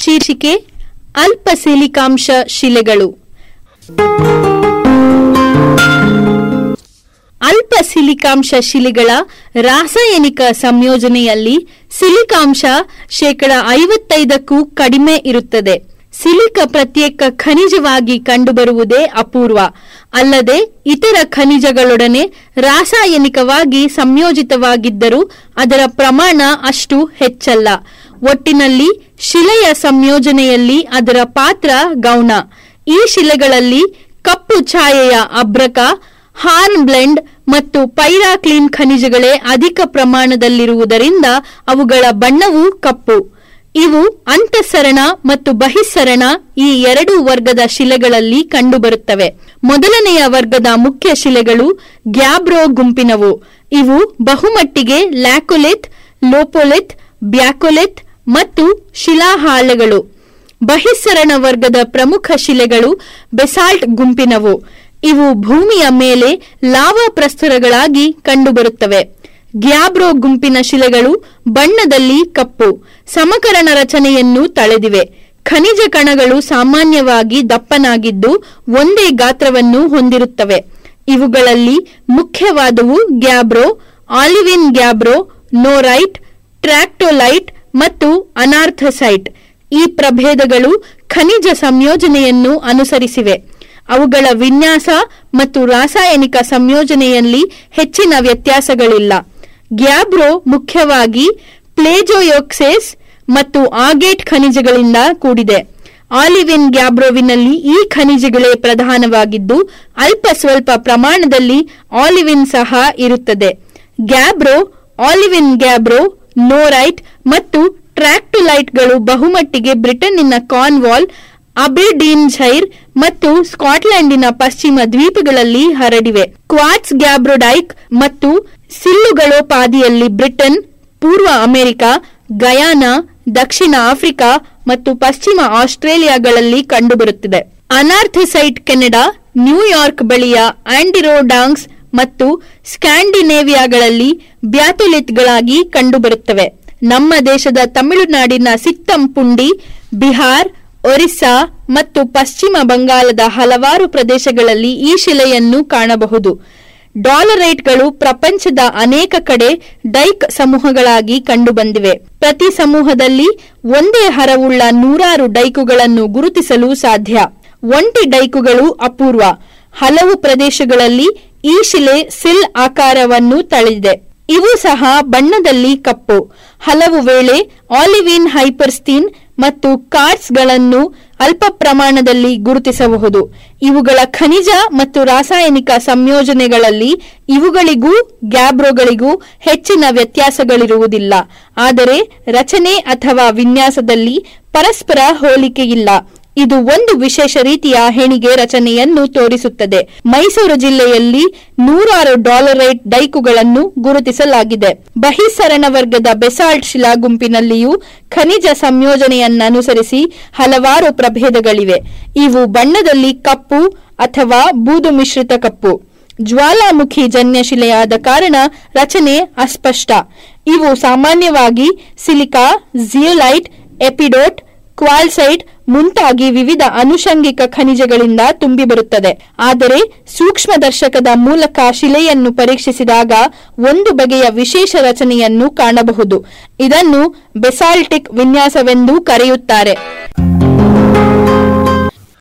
ಶೀರ್ಷಿಕೆ ಅಲ್ಪ ಸಿಲಿಕಾಂಶ ಶಿಲೆಗಳು ಅಲ್ಪ ಸಿಲಿಕಾಂಶ ಶಿಲೆಗಳ ರಾಸಾಯನಿಕ ಸಂಯೋಜನೆಯಲ್ಲಿ ಸಿಲಿಕಾಂಶ ಶೇಕಡ ಐವತ್ತೈದಕ್ಕೂ ಕಡಿಮೆ ಇರುತ್ತದೆ ಸಿಲಿಕ ಪ್ರತ್ಯೇಕ ಖನಿಜವಾಗಿ ಕಂಡುಬರುವುದೇ ಅಪೂರ್ವ ಅಲ್ಲದೆ ಇತರ ಖನಿಜಗಳೊಡನೆ ರಾಸಾಯನಿಕವಾಗಿ ಸಂಯೋಜಿತವಾಗಿದ್ದರೂ ಅದರ ಪ್ರಮಾಣ ಅಷ್ಟು ಹೆಚ್ಚಲ್ಲ ಒಟ್ಟಿನಲ್ಲಿ ಶಿಲೆಯ ಸಂಯೋಜನೆಯಲ್ಲಿ ಅದರ ಪಾತ್ರ ಗೌಣ ಈ ಶಿಲೆಗಳಲ್ಲಿ ಕಪ್ಪು ಛಾಯೆಯ ಅಬ್ರಕ ಹಾರ್ನ್ ಬ್ಲೆಂಡ್ ಮತ್ತು ಪೈರಾಕ್ಲೀನ್ ಖನಿಜಗಳೇ ಅಧಿಕ ಪ್ರಮಾಣದಲ್ಲಿರುವುದರಿಂದ ಅವುಗಳ ಬಣ್ಣವೂ ಕಪ್ಪು ಇವು ಅಂತಃಸರಣ ಮತ್ತು ಬಹಿಸ್ಸರಣ ಈ ಎರಡು ವರ್ಗದ ಶಿಲೆಗಳಲ್ಲಿ ಕಂಡುಬರುತ್ತವೆ ಮೊದಲನೆಯ ವರ್ಗದ ಮುಖ್ಯ ಶಿಲೆಗಳು ಗ್ಯಾಬ್ರೋ ಗುಂಪಿನವು ಇವು ಬಹುಮಟ್ಟಿಗೆ ಲ್ಯಾಕೋಲಿತ್ ಲೋಪೋಲಿತ್ ಬ್ಯಾಕೋಲಿತ್ ಮತ್ತು ಶಿಲಾಹಾಳೆಗಳು ಬಹಿಸ್ಸರಣ ವರ್ಗದ ಪ್ರಮುಖ ಶಿಲೆಗಳು ಬೆಸಾಲ್ಟ್ ಗುಂಪಿನವು ಇವು ಭೂಮಿಯ ಮೇಲೆ ಲಾವಾ ಪ್ರಸ್ತರಗಳಾಗಿ ಕಂಡುಬರುತ್ತವೆ ಗ್ಯಾಬ್ರೋ ಗುಂಪಿನ ಶಿಲೆಗಳು ಬಣ್ಣದಲ್ಲಿ ಕಪ್ಪು ಸಮಕರಣ ರಚನೆಯನ್ನು ತಳೆದಿವೆ ಖನಿಜ ಕಣಗಳು ಸಾಮಾನ್ಯವಾಗಿ ದಪ್ಪನಾಗಿದ್ದು ಒಂದೇ ಗಾತ್ರವನ್ನು ಹೊಂದಿರುತ್ತವೆ ಇವುಗಳಲ್ಲಿ ಮುಖ್ಯವಾದವು ಗ್ಯಾಬ್ರೋ ಆಲಿವಿನ್ ಗ್ಯಾಬ್ರೋ ನೋರೈಟ್ ಟ್ರ್ಯಾಕ್ಟೋಲೈಟ್ ಮತ್ತು ಅನಾರ್ಥಸೈಟ್ ಈ ಪ್ರಭೇದಗಳು ಖನಿಜ ಸಂಯೋಜನೆಯನ್ನು ಅನುಸರಿಸಿವೆ ಅವುಗಳ ವಿನ್ಯಾಸ ಮತ್ತು ರಾಸಾಯನಿಕ ಸಂಯೋಜನೆಯಲ್ಲಿ ಹೆಚ್ಚಿನ ವ್ಯತ್ಯಾಸಗಳಿಲ್ಲ ಗ್ಯಾಬ್ರೋ ಮುಖ್ಯವಾಗಿ ಪ್ಲೇಜೋಯೋಕ್ಸೇಸ್ ಮತ್ತು ಆಗೇಟ್ ಖನಿಜಗಳಿಂದ ಕೂಡಿದೆ ಆಲಿವಿನ್ ಗ್ಯಾಬ್ರೋವಿನಲ್ಲಿ ಈ ಖನಿಜಗಳೇ ಪ್ರಧಾನವಾಗಿದ್ದು ಅಲ್ಪ ಸ್ವಲ್ಪ ಪ್ರಮಾಣದಲ್ಲಿ ಆಲಿವಿನ್ ಸಹ ಇರುತ್ತದೆ ಗ್ಯಾಬ್ರೋ ಆಲಿವಿನ್ ಗ್ಯಾಬ್ರೋ ನೋರೈಟ್ ಮತ್ತು ಟ್ರ್ಯಾಕ್ಟುಲೈಟ್ಗಳು ಬಹುಮಟ್ಟಿಗೆ ಬ್ರಿಟನ್ನಿನ ಕಾರ್ನ್ವಾಲ್ ಅಬೆರ್ಡೀನ್ಶೈರ್ ಮತ್ತು ಸ್ಕಾಟ್ಲೆಂಡಿನ ಪಶ್ಚಿಮ ದ್ವೀಪಗಳಲ್ಲಿ ಹರಡಿವೆ ಕ್ವಾಟ್ಸ್ ಗ್ಯಾಬ್ರೋಡೈಕ್ ಮತ್ತು ಸಿಲ್ಲುಗಳೋಪಾದಿಯಲ್ಲಿ ಬ್ರಿಟನ್ ಪೂರ್ವ ಅಮೆರಿಕ ಗಯಾನಾ ದಕ್ಷಿಣ ಆಫ್ರಿಕಾ ಮತ್ತು ಪಶ್ಚಿಮ ಆಸ್ಟ್ರೇಲಿಯಾಗಳಲ್ಲಿ ಕಂಡುಬರುತ್ತಿದೆ ಅನಾರ್ಥಸೈಟ್ ಕೆನಡಾ ನ್ಯೂಯಾರ್ಕ್ ಬಳಿಯ ಆಂಡಿರೋಡಾಂಗ್ಸ್ ಮತ್ತು ಸ್ಕ್ಯಾಂಡಿನೇವಿಯಾಗಳಲ್ಲಿ ಬ್ಯಾಥೊಲಿತ್ಗಳಾಗಿ ಕಂಡುಬರುತ್ತವೆ ನಮ್ಮ ದೇಶದ ತಮಿಳುನಾಡಿನ ಸಿತ್ತಂಪುಂಡಿ ಬಿಹಾರ್ ಒರಿಸ್ಸಾ ಮತ್ತು ಪಶ್ಚಿಮ ಬಂಗಾಳದ ಹಲವಾರು ಪ್ರದೇಶಗಳಲ್ಲಿ ಈ ಶಿಲೆಯನ್ನು ಕಾಣಬಹುದು ಡಾಲರೈಟ್ಗಳು ಪ್ರಪಂಚದ ಅನೇಕ ಕಡೆ ಡೈಕ್ ಸಮೂಹಗಳಾಗಿ ಕಂಡುಬಂದಿವೆ ಪ್ರತಿ ಸಮೂಹದಲ್ಲಿ ಒಂದೇ ಹರವುಳ್ಳ ನೂರಾರು ಡೈಕುಗಳನ್ನು ಗುರುತಿಸಲು ಸಾಧ್ಯ ಒಂಟಿ ಡೈಕುಗಳು ಅಪೂರ್ವ ಹಲವು ಪ್ರದೇಶಗಳಲ್ಲಿ ಈ ಶಿಲೆ ಸಿಲ್ ಆಕಾರವನ್ನು ತಳೆದಿದೆ ಇವು ಸಹ ಬಣ್ಣದಲ್ಲಿ ಕಪ್ಪು ಹಲವು ವೇಳೆ ಆಲಿವಿನ್ ಹೈಪರ್ಸ್ತೀನ್ ಮತ್ತು ಕಾರ್ಡ್ಸ್ಗಳನ್ನು ಅಲ್ಪ ಪ್ರಮಾಣದಲ್ಲಿ ಗುರುತಿಸಬಹುದು ಇವುಗಳ ಖನಿಜ ಮತ್ತು ರಾಸಾಯನಿಕ ಸಂಯೋಜನೆಗಳಲ್ಲಿ ಇವುಗಳಿಗೂ ಗ್ಯಾಬ್ರೋಗಳಿಗೂ ಹೆಚ್ಚಿನ ವ್ಯತ್ಯಾಸಗಳಿರುವುದಿಲ್ಲ ಆದರೆ ರಚನೆ ಅಥವಾ ವಿನ್ಯಾಸದಲ್ಲಿ ಪರಸ್ಪರ ಹೋಲಿಕೆಯಿಲ್ಲ ಇದು ಒಂದು ವಿಶೇಷ ರೀತಿಯ ಹೆಣಿಗೆ ರಚನೆಯನ್ನು ತೋರಿಸುತ್ತದೆ ಮೈಸೂರು ಜಿಲ್ಲೆಯಲ್ಲಿ ನೂರಾರು ಡಾಲರೈಟ್ ಡೈಕುಗಳನ್ನು ಗುರುತಿಸಲಾಗಿದೆ ಬಹಿಸ್ಸರಣ ವರ್ಗದ ಬೆಸಾಲ್ಟ್ ಶಿಲಾ ಗುಂಪಿನಲ್ಲಿಯೂ ಖನಿಜ ಸಂಯೋಜನೆಯನ್ನನುಸರಿಸಿ ಹಲವಾರು ಪ್ರಭೇದಗಳಿವೆ ಇವು ಬಣ್ಣದಲ್ಲಿ ಕಪ್ಪು ಅಥವಾ ಬೂದು ಮಿಶ್ರಿತ ಕಪ್ಪು ಜ್ವಾಲಾಮುಖಿ ಜನ್ಯ ಶಿಲೆಯಾದ ಕಾರಣ ರಚನೆ ಅಸ್ಪಷ್ಟ ಇವು ಸಾಮಾನ್ಯವಾಗಿ ಸಿಲಿಕಾ ಜಿಯೋಲೈಟ್ ಎಪಿಡೋಟ್ ಕ್ವಾಲ್ಸೈಟ್ ಮುಂತಾಗಿ ವಿವಿಧ ಅನುಷಂಗಿಕ ಖನಿಜಗಳಿಂದ ತುಂಬಿಬರುತ್ತದೆ ಆದರೆ ಸೂಕ್ಷ್ಮದರ್ಶಕದ ಮೂಲಕ ಶಿಲೆಯನ್ನು ಪರೀಕ್ಷಿಸಿದಾಗ ಒಂದು ಬಗೆಯ ವಿಶೇಷ ರಚನೆಯನ್ನು ಕಾಣಬಹುದು ಇದನ್ನು ಬೆಸಾಲ್ಟಿಕ್ ವಿನ್ಯಾಸವೆಂದೂ ಕರೆಯುತ್ತಾರೆ